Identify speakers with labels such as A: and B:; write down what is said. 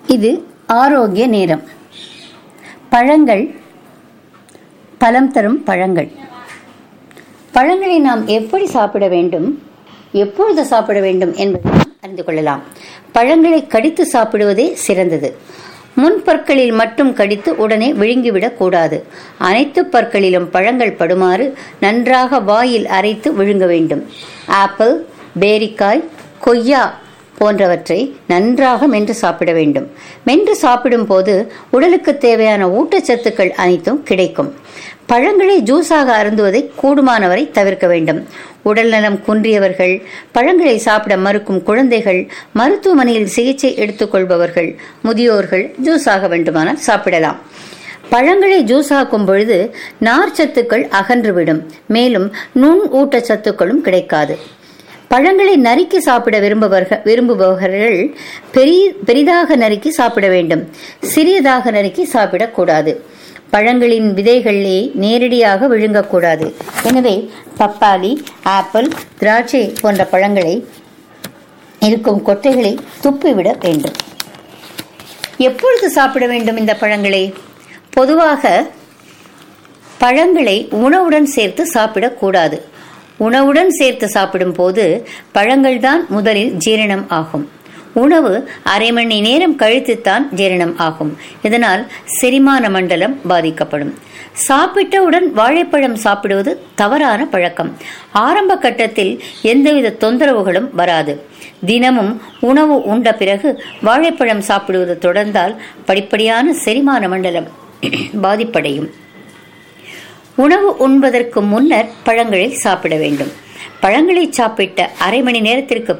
A: இது ஆரோக்கிய நேரம் பழங்கள் பலம் தரும் பழங்கள் பழங்களை நாம் எப்படி சாப்பிட வேண்டும் எப்பொழுது சாப்பிட வேண்டும் என்பதை நாம் அறிந்து கொள்ளலாம் பழங்களை கடித்து சாப்பிடுவதே சிறந்தது முன் பற்களில் மட்டும் கடித்து உடனே விழுங்கிவிடக் கூடாது அனைத்து பற்களிலும் பழங்கள் படுமாறு நன்றாக வாயில் அரைத்து விழுங்க வேண்டும் ஆப்பிள் பேரிக்காய் கொய்யா போன்றவற்றை நன்றாக மென்று சாப்பிட வேண்டும் மென்று சாப்பிடும் போது உடலுக்கு தேவையான ஊட்டச்சத்துக்கள் அனைத்தும் கிடைக்கும் பழங்களை ஜூஸாக அருந்துவதை கூடுமானவரை தவிர்க்க வேண்டும் உடல் நலம் குன்றியவர்கள் பழங்களை சாப்பிட மறுக்கும் குழந்தைகள் மருத்துவமனையில் சிகிச்சை எடுத்துக்கொள்பவர்கள் முதியோர்கள் ஜூஸாக வேண்டுமானால் சாப்பிடலாம் பழங்களை ஜூஸ் ஆக்கும் பொழுது நார்ச்சத்துக்கள் அகன்றுவிடும் மேலும் நுண் ஊட்டச்சத்துக்களும் கிடைக்காது பழங்களை நறுக்கி சாப்பிட விரும்புபவர்கள் விரும்புபவர்கள் பெரிய பெரிதாக நறுக்கி சாப்பிட வேண்டும் சிறியதாக நறுக்கி சாப்பிடக்கூடாது பழங்களின் விதைகளை நேரடியாக விழுங்கக்கூடாது எனவே பப்பாளி ஆப்பிள் திராட்சை போன்ற பழங்களை இருக்கும் கொட்டைகளை துப்பிவிட வேண்டும் எப்பொழுது சாப்பிட வேண்டும் இந்த பழங்களை பொதுவாக பழங்களை உணவுடன் சேர்த்து சாப்பிடக்கூடாது உணவுடன் சேர்த்து சாப்பிடும் போது பழங்கள் தான் முதலில் ஜீரணம் ஆகும் உணவு அரை மணி நேரம் கழித்துத்தான் ஜீரணம் ஆகும் இதனால் செரிமான மண்டலம் பாதிக்கப்படும் சாப்பிட்டவுடன் வாழைப்பழம் சாப்பிடுவது தவறான பழக்கம் ஆரம்ப கட்டத்தில் எந்தவித தொந்தரவுகளும் வராது தினமும் உணவு உண்ட பிறகு வாழைப்பழம் சாப்பிடுவது தொடர்ந்தால் படிப்படியான செரிமான மண்டலம் பாதிப்படையும் உணவு உண்பதற்கு முன்னர் பழங்களை சாப்பிட வேண்டும் பழங்களை சாப்பிட்ட அரை மணி நேரத்திற்கு